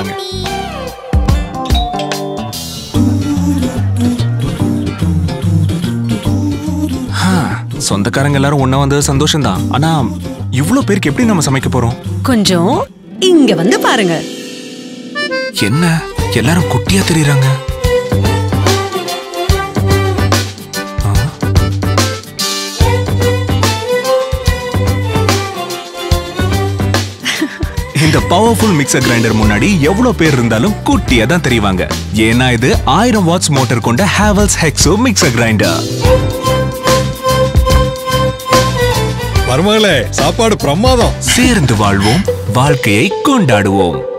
வாங்க ஆ, சொந்தக்காரங்க எல்லாரும் ஒண்ணா வந்தது சந்தோஷம்தான் ஆனா இவ்ளோ பேருக்கு எப்படி நம்ம சமைக்க போறோம் கொஞ்சம் இங்க வந்து பாருங்க என்ன எல்லாரும் குட்டியா தெரியுறாங்க ஆ? இந்த பவர்ஃபுல் மிக்சர் கிரைண்டர் முன்னாடி எவ்வளவு பேர் இருந்தாலும் குட்டியா தான் தெரிவாங்க ஏன்னா இது ஆயிரம் வாட்ஸ் மோட்டார் கொண்ட ஹேவல்ஸ் ஹெக்ஸோ மிக்சர் கிரைண்டர் மருமகளே சாப்பாடு பிரமாதம் சேர்ந்து வாழ்வோம் வாழ்க்கையை கொண்டாடுவோம்